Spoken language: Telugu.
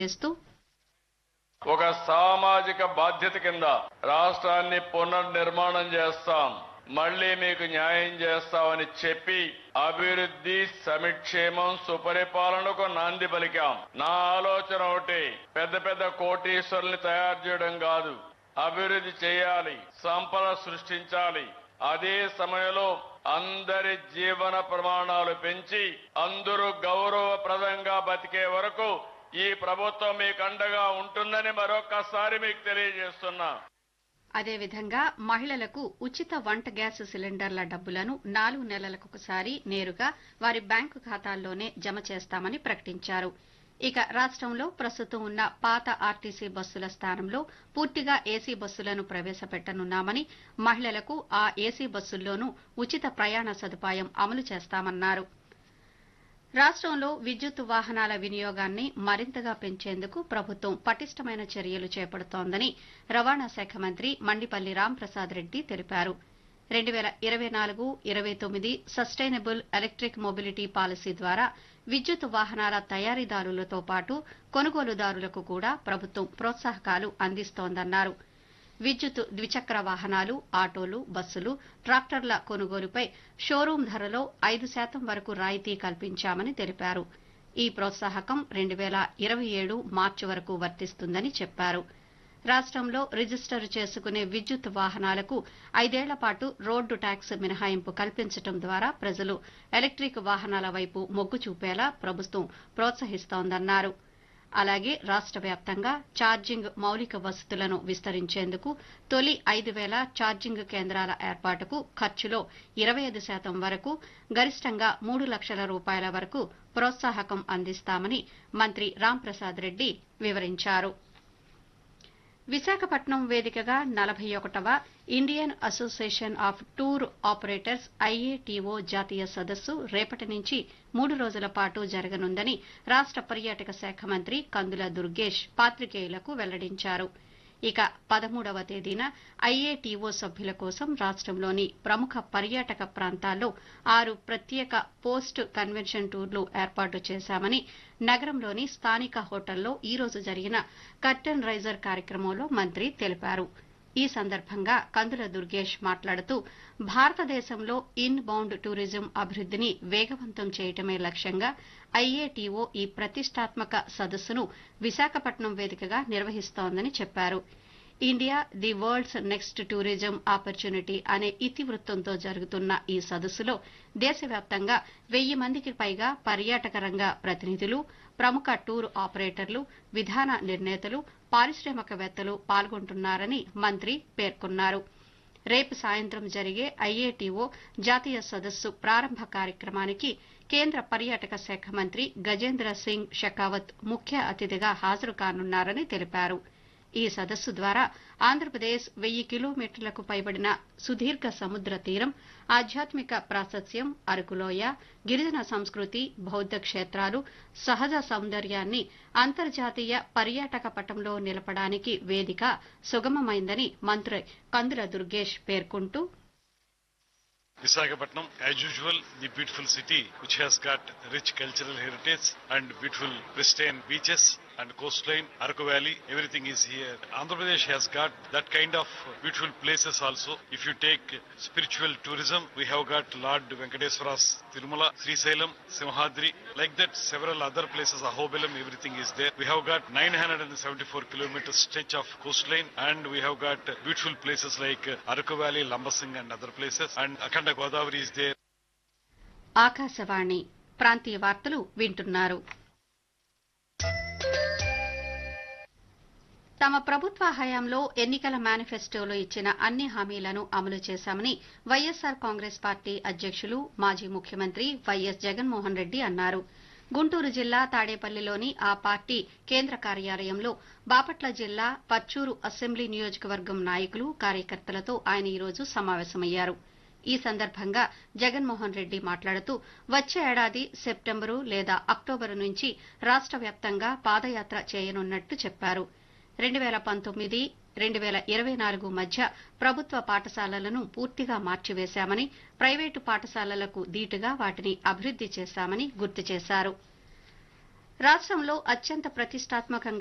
చేస్తూ ఒక సామాజిక బాధ్యత కింద రాష్ట్రాన్ని పునర్నిర్మాణం చేస్తాం మళ్ళీ మీకు న్యాయం చేస్తామని చెప్పి అభివృద్ధి సంక్షేమం సుపరిపాలనకు నాంది పలికాం నా ఆలోచన ఒకటి పెద్ద పెద్ద కోటీశ్వరుల్ని తయారు చేయడం కాదు అభివృద్ధి చేయాలి సంపద సృష్టించాలి అదే సమయంలో అందరి జీవన ప్రమాణాలు పెంచి అందరూ గౌరవప్రదంగా బతికే వరకు ఈ ప్రభుత్వం మీకు అండగా ఉంటుందని మరొక్కసారి మీకు తెలియజేస్తున్నా అదేవిధంగా మహిళలకు ఉచిత వంట గ్యాస్ సిలిండర్ల డబ్బులను నాలుగు నెలలకొకసారి నేరుగా వారి బ్యాంకు ఖాతాల్లోనే జమ చేస్తామని ప్రకటించారు ఇక రాష్ట్రంలో ప్రస్తుతం ఉన్న పాత ఆర్టీసీ బస్సుల స్థానంలో పూర్తిగా ఏసీ బస్సులను ప్రవేశపెట్టనున్నామని మహిళలకు ఆ ఏసీ బస్సుల్లోనూ ఉచిత ప్రయాణ సదుపాయం అమలు చేస్తామన్నారు రాష్ట్రంలో విద్యుత్ వాహనాల వినియోగాన్ని మరింతగా పెంచేందుకు ప్రభుత్వం పటిష్టమైన చర్యలు చేపడుతోందని రవాణా శాఖ మంత్రి మండిపల్లి రాంప్రసాద్ రెడ్డి తెలిపారు రెండు వేల ఇరవై నాలుగు ఇరవై తొమ్మిది సస్టైనబుల్ ఎలక్ట్రిక్ మొబిలిటీ పాలసీ ద్వారా విద్యుత్ వాహనాల తయారీదారులతో పాటు కొనుగోలుదారులకు కూడా ప్రభుత్వం ప్రోత్సాహకాలు అందిస్తోందన్నారు విద్యుత్ ద్విచక్ర వాహనాలు ఆటోలు బస్సులు ట్రాక్టర్ల కొనుగోలుపై షోరూం ధరలో ఐదు శాతం వరకు రాయితీ కల్పించామని తెలిపారు ఈ ప్రోత్సాహకం రెండు వేల ఇరవై ఏడు మార్చి వరకు వర్తిస్తుందని చెప్పారు రాష్ట్రంలో రిజిస్టర్ చేసుకునే విద్యుత్ వాహనాలకు ఐదేళ్ల పాటు రోడ్డు ట్యాక్స్ మినహాయింపు కల్పించడం ద్వారా ప్రజలు ఎలక్ట్రిక్ వాహనాల వైపు మొగ్గు చూపేలా ప్రభుత్వం ప్రోత్సహిస్తోందన్నారు అలాగే రాష్ట్ర వ్యాప్తంగా ఛార్జింగ్ మౌలిక వసతులను విస్తరించేందుకు తొలి ఐదు వేల ఛార్జింగ్ కేంద్రాల ఏర్పాటుకు ఖర్చులో ఇరవై ఐదు శాతం వరకు గరిష్టంగా మూడు లక్షల రూపాయల వరకు ప్రోత్సాహకం అందిస్తామని మంత్రి రాంప్రసాద్ రెడ్డి వివరించారు విశాఖపట్నం వేదికగా నలభై ఒకటవ Indian association of tour operators IATO జాతీయ సదస్సు రేపటి నుంచి మూడు రోజుల పాటు జరగనుందని రాష్ట పర్యాటక శాఖ మంత్రి కందుల దుర్గేష్ పాత్రికేయులకు వెల్లడించారు ఇక పదమూడవ తేదీన ఐఏటీఓ సభ్యుల కోసం రాష్ట్రంలోని ప్రముఖ పర్యాటక ప్రాంతాల్లో ఆరు ప్రత్యేక పోస్ట్ కన్వెన్షన్ టూర్లు ఏర్పాటు చేశామని నగరంలోని స్థానిక హోటల్లో ఈ రోజు జరిగిన కర్టెన్ రైజర్ కార్యక్రమంలో మంత్రి తెలిపారు ఈ సందర్భంగా కందుల దుర్గేష్ మాట్లాడుతూ భారతదేశంలో ఇన్ బౌండ్ టూరిజం అభివృద్దిని వేగవంతం చేయటమే లక్ష్యంగా ఐఏటీఓ ఈ ప్రతిష్టాత్మక సదస్సును విశాఖపట్నం వేదికగా నిర్వహిస్తోందని చెప్పారు India the world's next tourism opportunity అనే ఇతివృత్తంతో జరుగుతున్న ఈ సదస్సులో దేశవ్యాప్తంగా వెయ్యి మందికి పైగా పర్యాటక రంగ ప్రతినిధులు ప్రముఖ టూర్ ఆపరేటర్లు విధాన నిర్ణేతలు పారిశ్రామికవేత్తలు పాల్గొంటున్నారని మంత్రి పేర్కొన్నారు రేపు సాయంత్రం జరిగే ఐఏటీఓ జాతీయ సదస్సు ప్రారంభ కార్యక్రమానికి కేంద్ర పర్యాటక శాఖ మంత్రి గజేంద్ర సింగ్ షెకావత్ ముఖ్య అతిథిగా హాజరు కానున్నారని తెలిపారు ఈ సదస్సు ద్వారా ఆంధ్రప్రదేశ్ వెయ్యి కిలోమీటర్లకు పైబడిన సుదీర్ఘ సముద్ర తీరం ఆధ్యాత్మిక ప్రాశస్యం అరకులోయ గిరిజన సంస్కృతి బౌద్ధ క్షేత్రాలు సహజ సౌందర్యాన్ని అంతర్జాతీయ పర్యాటక పటంలో నిలపడానికి వేదిక సుగమమైందని మంత్రి కందుల దుర్గేష్ పేర్కొంటూ Visakhapatnam, as usual, the beautiful city which has got rich cultural heritage and beautiful pristine beaches and coastline, Arco Valley, everything is here. Andhra Pradesh has got that kind of beautiful places also. If you take spiritual tourism, we have got Lord Venkateswara's Tirumala, Sri Salem, Simhadri, like that several other places, Ahobilam, everything is there. We have got 974 kilometers stretch of coastline and we have got beautiful places like Arco Valley, Lambasing and other places and Akhanda Godavari is there. Akashvani ప్రాంతీయ వార్తలు వింటున్నారు తమ ప్రభుత్వ హయాంలో ఎన్నికల మేనిఫెస్టోలో ఇచ్చిన అన్ని హామీలను అమలు చేశామని వైఎస్సార్ కాంగ్రెస్ పార్టీ అధ్యక్షులు మాజీ ముఖ్యమంత్రి వైఎస్ జగన్మోహన్ రెడ్డి అన్నారు గుంటూరు జిల్లా తాడేపల్లిలోని ఆ పార్టీ కేంద్ర కార్యాలయంలో బాపట్ల జిల్లా పచ్చూరు అసెంబ్లీ నియోజకవర్గం నాయకులు కార్యకర్తలతో ఆయన ఈరోజు సమావేశమయ్యారు ఈ సందర్భంగా జగన్మోహన్ రెడ్డి మాట్లాడుతూ వచ్చే ఏడాది సెప్టెంబరు లేదా అక్టోబరు నుంచి రాష్ట వ్యాప్తంగా పాదయాత్ర చేయనున్నట్టు చెప్పారు రెండు వేల పంతొమ్మిది రెండు వేల ఇరవై నాలుగు మధ్య ప్రభుత్వ పాఠశాలలను పూర్తిగా మార్చివేశామని ప్రైవేటు పాఠశాలలకు దీటుగా వాటిని అభివృద్ది చేశామని గుర్తు చేశారు రాష్ట్రంలో అత్యంత ప్రతిష్టాత్మకంగా